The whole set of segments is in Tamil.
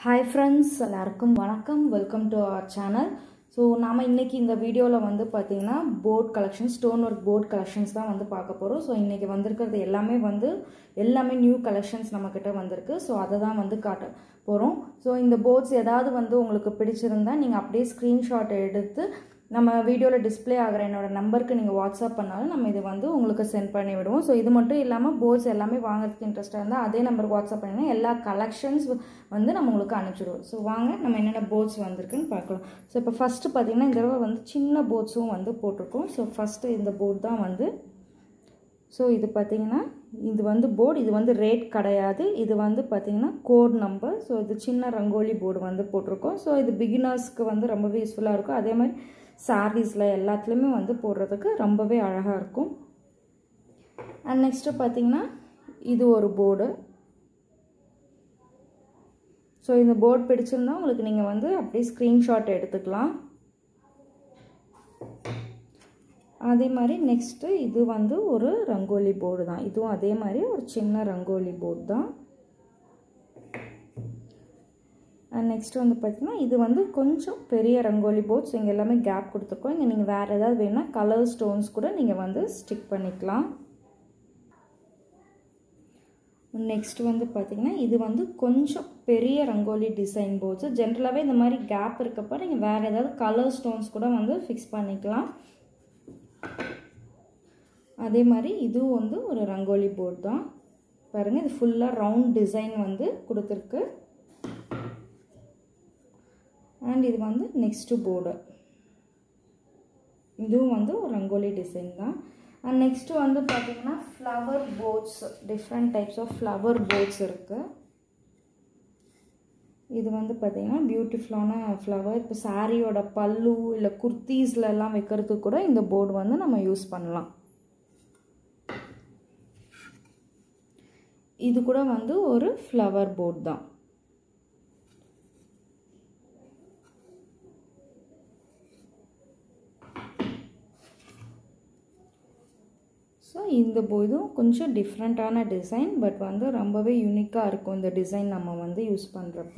ஹாய் ஃப்ரெண்ட்ஸ் எல்லாருக்கும் வணக்கம் welcome to our channel so நாம் இன்றைக்கி இந்த வீடியோவில் வந்து பார்த்திங்கன்னா board collection stone work board collections தான் வந்து பார்க்க போகிறோம் ஸோ இன்றைக்கி வந்திருக்கிறது எல்லாமே வந்து எல்லாமே நியூ கலெக்ஷன்ஸ் நம்மக்கிட்ட வந்திருக்கு ஸோ அதை தான் வந்து காட்ட போகிறோம் ஸோ இந்த போர்ட்ஸ் ஏதாவது வந்து உங்களுக்கு பிடிச்சிருந்தா நீங்கள் அப்படியே ஸ்க்ரீன்ஷாட் எடுத்து நம்ம வீடியோவில் டிஸ்ப்ளே ஆகிற என்னோட நம்பருக்கு நீங்கள் வாட்ஸ்அப் பண்ணாலும் நம்ம இது வந்து உங்களுக்கு சென்ட் பண்ணி விடுவோம் ஸோ இது மட்டும் இல்லாமல் போர்ட்ஸ் எல்லாமே வாங்குறதுக்கு இன்ட்ரெஸ்ட்டாக இருந்தால் அதே நம்பருக்கு வாட்ஸ்அப் பண்ணிங்கன்னா எல்லா கலெக்ஷன்ஸ் வந்து நம்ம உங்களுக்கு அனுப்பிச்சிடுவோம் ஸோ வாங்க நம்ம என்னென்ன போர்ட்ஸ் வந்திருக்குன்னு பார்க்கலாம் ஸோ இப்போ ஃபஸ்ட்டு பார்த்தீங்கன்னா இந்த தடவை வந்து சின்ன போர்ட்ஸும் வந்து போட்டிருக்கோம் ஸோ ஃபஸ்ட்டு இந்த போர்ட் தான் வந்து ஸோ இது பார்த்தீங்கன்னா இது வந்து போர்டு இது வந்து ரேட் கிடையாது இது வந்து பார்த்தீங்கன்னா கோட் நம்பர் ஸோ இது சின்ன ரங்கோலி போர்டு வந்து போட்டிருக்கோம் ஸோ இது பிகினர்ஸ்க்கு வந்து ரொம்பவே யூஸ்ஃபுல்லாக இருக்கும் அதே மாதிரி சாரீஸில் எல்லாத்துலேயுமே வந்து போடுறதுக்கு ரொம்பவே அழகாக இருக்கும் அண்ட் நெக்ஸ்ட்டு பார்த்தீங்கன்னா இது ஒரு போர்டு ஸோ இந்த போர்டு பிடிச்சிருந்தா உங்களுக்கு நீங்கள் வந்து அப்படியே ஸ்க்ரீன்ஷாட் எடுத்துக்கலாம் அதே மாதிரி நெக்ஸ்ட்டு இது வந்து ஒரு ரங்கோலி போர்டு தான் இதுவும் அதே மாதிரி ஒரு சின்ன ரங்கோலி போர்டு தான் அண்ட் நெக்ஸ்ட் வந்து பார்த்திங்கன்னா இது வந்து கொஞ்சம் பெரிய ரங்கோலி போர்ட்ஸ் இங்கே எல்லாமே கேப் கொடுத்துருக்கோம் இங்கே நீங்கள் வேறு ஏதாவது வேணுன்னா கலர் ஸ்டோன்ஸ் கூட நீங்கள் வந்து ஸ்டிக் பண்ணிக்கலாம் நெக்ஸ்ட் வந்து பார்த்திங்கன்னா இது வந்து கொஞ்சம் பெரிய ரங்கோலி டிசைன் போர்ட்ஸு ஜென்ரலாகவே இந்த மாதிரி கேப் இருக்கப்போ நீங்கள் வேறு ஏதாவது கலர் ஸ்டோன்ஸ் கூட வந்து ஃபிக்ஸ் பண்ணிக்கலாம் அதே மாதிரி இதுவும் வந்து ஒரு ரங்கோலி போர்டு தான் பாருங்கள் இது ஃபுல்லாக ரவுண்ட் டிசைன் வந்து கொடுத்துருக்கு அண்ட் இது வந்து நெக்ஸ்ட்டு போர்டு இதுவும் வந்து ஒரு ரங்கோலி டிசைன் தான் அண்ட் நெக்ஸ்ட்டு வந்து பார்த்திங்கன்னா flower boards different types of flower boards இருக்குது இது வந்து பார்த்திங்கன்னா பியூட்டிஃபுல்லான ஃப்ளவர் இப்போ சாரியோட பல்லு இல்லை குர்த்தீஸ்லலாம் வைக்கிறதுக்கு கூட இந்த போர்டு வந்து நம்ம யூஸ் பண்ணலாம் இது கூட வந்து ஒரு ஃப்ளவர் போர்டு தான் ஸோ இந்த போதும் கொஞ்சம் டிஃப்ரெண்ட்டான டிசைன் பட் வந்து ரொம்பவே யூனிக்காக இருக்கும் இந்த டிசைன் நம்ம வந்து யூஸ் பண்ணுறப்ப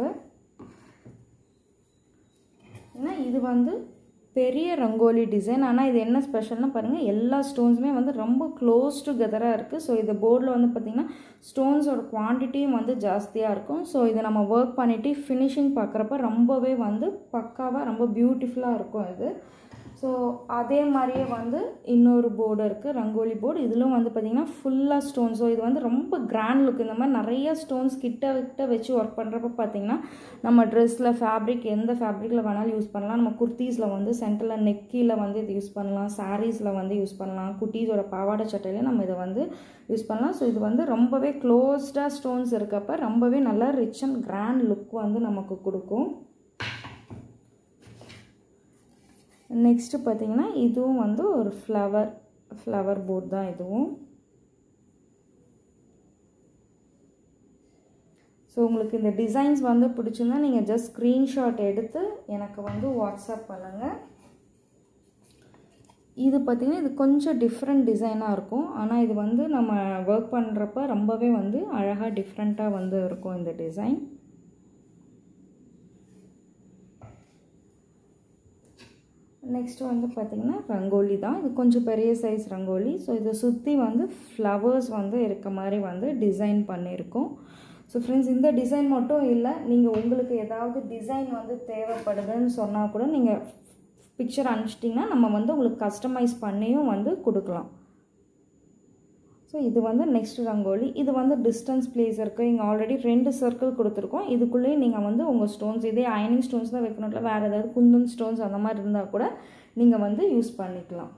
ஏன்னா இது வந்து பெரிய ரங்கோலி டிசைன் ஆனால் இது என்ன ஸ்பெஷல்னால் பாருங்கள் எல்லா ஸ்டோன்ஸுமே வந்து ரொம்ப க்ளோஸ் டுகெதராக இருக்குது ஸோ இந்த போர்டில் வந்து பார்த்திங்கன்னா ஸ்டோன்ஸோட குவான்டிட்டியும் வந்து ஜாஸ்தியாக இருக்கும் ஸோ இதை நம்ம ஒர்க் பண்ணிவிட்டு ஃபினிஷிங் பார்க்குறப்ப ரொம்பவே வந்து பக்காவாக ரொம்ப பியூட்டிஃபுல்லாக இருக்கும் இது ஸோ அதே மாதிரியே வந்து இன்னொரு போர்டு இருக்குது ரங்கோலி போர்டு இதிலும் வந்து பார்த்திங்கன்னா ஃபுல்லாக ஸ்டோன் ஸோ இது வந்து ரொம்ப கிராண்ட் லுக் இந்த மாதிரி நிறைய ஸ்டோன்ஸ் கிட்ட கிட்ட வச்சு ஒர்க் பண்ணுறப்ப பார்த்திங்கன்னா நம்ம ட்ரெஸ்ஸில் ஃபேப்ரிக் எந்த ஃபேப்ரிக்கில் வேணாலும் யூஸ் பண்ணலாம் நம்ம குர்த்தீஸில் வந்து சென்டரில் நெக்கியில் வந்து இது யூஸ் பண்ணலாம் சாரீஸில் வந்து யூஸ் பண்ணலாம் குட்டீஸோட பாவாடை சட்டையில நம்ம இதை வந்து யூஸ் பண்ணலாம் ஸோ இது வந்து ரொம்பவே க்ளோஸ்டாக ஸ்டோன்ஸ் இருக்கப்போ ரொம்பவே நல்லா ரிச் அண்ட் கிராண்ட் லுக் வந்து நமக்கு கொடுக்கும் நெக்ஸ்ட்டு பார்த்திங்கன்னா இதுவும் வந்து ஒரு ஃப்ளவர் ஃப்ளவர் போர்ட் தான் இதுவும் ஸோ உங்களுக்கு இந்த டிசைன்ஸ் வந்து பிடிச்சிருந்தா நீங்கள் ஜஸ்ட் ஸ்க்ரீன்ஷாட் எடுத்து எனக்கு வந்து வாட்ஸ்அப் பண்ணுங்கள் இது பார்த்திங்கன்னா இது கொஞ்சம் டிஃப்ரெண்ட் டிசைனாக இருக்கும் ஆனால் இது வந்து நம்ம ஒர்க் பண்ணுறப்ப ரொம்பவே வந்து அழகாக டிஃப்ரெண்ட்டாக வந்து இருக்கும் இந்த டிசைன் நெக்ஸ்ட் வந்து பார்த்திங்கன்னா ரங்கோலி தான் இது கொஞ்சம் பெரிய சைஸ் ரங்கோலி ஸோ இதை சுற்றி வந்து ஃப்ளவர்ஸ் வந்து இருக்க மாதிரி வந்து டிசைன் பண்ணியிருக்கோம் ஸோ ஃப்ரெண்ட்ஸ் இந்த டிசைன் மட்டும் இல்லை நீங்கள் உங்களுக்கு ஏதாவது டிசைன் வந்து தேவைப்படுதுன்னு சொன்னால் கூட நீங்கள் பிக்சர் அனுப்பிச்சிட்டிங்கன்னா நம்ம வந்து உங்களுக்கு கஸ்டமைஸ் பண்ணியும் வந்து கொடுக்கலாம் ஸோ இது வந்து நெக்ஸ்ட் ரங்கோலி இது வந்து டிஸ்டன்ஸ் பிளேஸ் இருக்குது இங்கே ஆல்ரெடி ரெண்டு சர்க்கிள் கொடுத்துருக்கோம் இதுக்குள்ளேயே நீங்கள் வந்து உங்கள் ஸ்டோன்ஸ் இதே அயனிங் ஸ்டோன்ஸ் தான் வைக்கணும் இல்லை வேறு ஏதாவது குந்தன் ஸ்டோன்ஸ் அந்த மாதிரி இருந்தால் கூட நீங்கள் வந்து யூஸ் பண்ணிக்கலாம்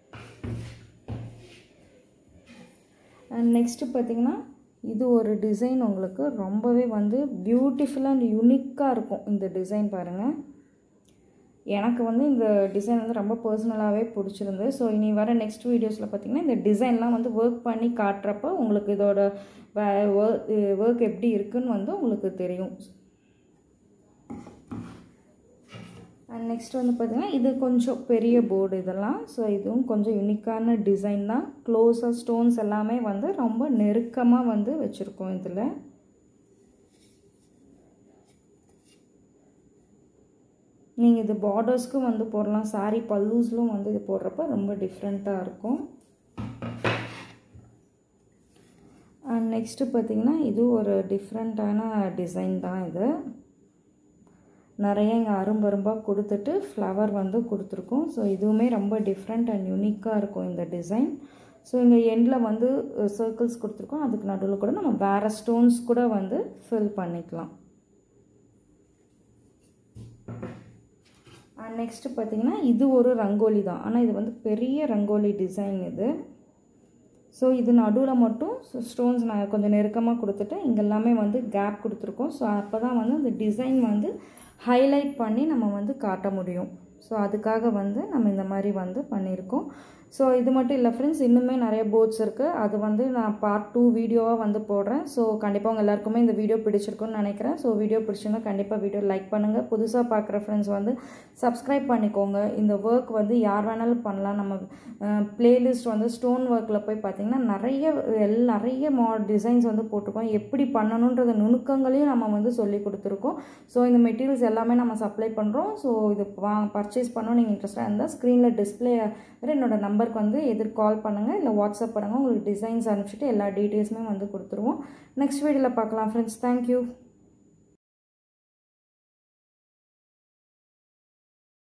அண்ட் நெக்ஸ்ட்டு பார்த்திங்கன்னா இது ஒரு டிசைன் உங்களுக்கு ரொம்பவே வந்து பியூட்டிஃபுல் அண்ட் யூனிக்காக இருக்கும் இந்த டிசைன் பாருங்கள் எனக்கு வந்து இந்த டிசைன் வந்து ரொம்ப பர்சனலாகவே பிடிச்சிருந்து ஸோ இனி வர நெக்ஸ்ட் வீடியோஸில் பார்த்திங்கன்னா இந்த டிசைன்லாம் வந்து ஒர்க் பண்ணி காட்டுறப்போ உங்களுக்கு இதோட ஒர்க் எப்படி இருக்குன்னு வந்து உங்களுக்கு தெரியும் அண்ட் நெக்ஸ்ட் வந்து பார்த்திங்கன்னா இது கொஞ்சம் பெரிய போர்டு இதெல்லாம் ஸோ இதுவும் கொஞ்சம் யூனிக்கான டிசைன் தான் க்ளோஸாக ஸ்டோன்ஸ் எல்லாமே வந்து ரொம்ப நெருக்கமாக வந்து வச்சுருக்கோம் இதில் நீங்கள் இது பார்டர்ஸ்க்கும் வந்து போடலாம் சாரீ பல்லூஸ்லும் வந்து இது போடுறப்ப ரொம்ப டிஃப்ரெண்ட்டாக இருக்கும் அண்ட் நெக்ஸ்ட்டு பார்த்திங்கன்னா இது ஒரு டிஃப்ரெண்ட்டான டிசைன் தான் இது நிறைய இங்கே அரும்பரும்பாக கொடுத்துட்டு ஃப்ளவர் வந்து கொடுத்துருக்கோம் ஸோ இதுவுமே ரொம்ப டிஃப்ரெண்ட் அண்ட் யூனிக்காக இருக்கும் இந்த டிசைன் ஸோ இங்கே எண்டில் வந்து சர்க்கிள்ஸ் கொடுத்துருக்கோம் அதுக்கு நடுவில் கூட நம்ம வேறு ஸ்டோன்ஸ் கூட வந்து ஃபில் பண்ணிக்கலாம் அண்ட் நெக்ஸ்ட்டு பார்த்திங்கன்னா இது ஒரு ரங்கோலி தான் ஆனால் இது வந்து பெரிய ரங்கோலி டிசைன் இது ஸோ இது நடுவில் மட்டும் ஸ்டோன்ஸ் நான் கொஞ்சம் நெருக்கமாக கொடுத்துட்டு இங்கே எல்லாமே வந்து கேப் கொடுத்துருக்கோம் ஸோ அப்போ தான் வந்து அந்த டிசைன் வந்து ஹைலைட் பண்ணி நம்ம வந்து காட்ட முடியும் ஸோ அதுக்காக வந்து நம்ம இந்த மாதிரி வந்து பண்ணியிருக்கோம் ஸோ இது மட்டும் இல்லை ஃப்ரெண்ட்ஸ் இன்னுமே நிறைய போர்ட்ஸ் இருக்குது அது வந்து நான் பார்ட் டூ வீடியோவாக வந்து போடுறேன் ஸோ கண்டிப்பாக உங்கள் எல்லாருக்குமே இந்த வீடியோ பிடிச்சிருக்குன்னு நினைக்கிறேன் ஸோ வீடியோ பிடிச்சிருந்தா கண்டிப்பாக வீடியோ லைக் பண்ணுங்கள் புதுசாக பார்க்குற ஃப்ரெண்ட்ஸ் வந்து சப்ஸ்கிரைப் பண்ணிக்கோங்க இந்த ஒர்க் வந்து யார் வேணாலும் பண்ணலாம் நம்ம பிளேலிஸ்ட் வந்து ஸ்டோன் ஒர்க்கில் போய் பார்த்திங்கன்னா நிறைய எல் நிறைய மா டிசைன்ஸ் வந்து போட்டிருக்கோம் எப்படி பண்ணணுன்றது நுணுக்கங்களையும் நம்ம வந்து சொல்லி கொடுத்துருக்கோம் ஸோ இந்த மெட்டீரியல்ஸ் எல்லாமே நம்ம சப்ளை பண்ணுறோம் ஸோ இது வா பர்ச்சேஸ் பண்ணணும் நீங்கள் இன்ட்ரெஸ்டாக இருந்தால் ஸ்க்ரீனில் டிஸ்பிளே என்னோடய நம்பருக்கு வந்து எதிர் கால் பண்ணுங்கள் இல்லை வாட்ஸ்அப் பண்ணுங்கள் உங்களுக்கு டிசைன்ஸ் அனுப்பிச்சிட்டு எல்லா டீட்டெயில்ஸுமே வந்து கொடுத்துருவோம் நெக்ஸ்ட் வீடியோவில் பார்க்கலாம் ஃப்ரெண்ட்ஸ் தேங்க்யூ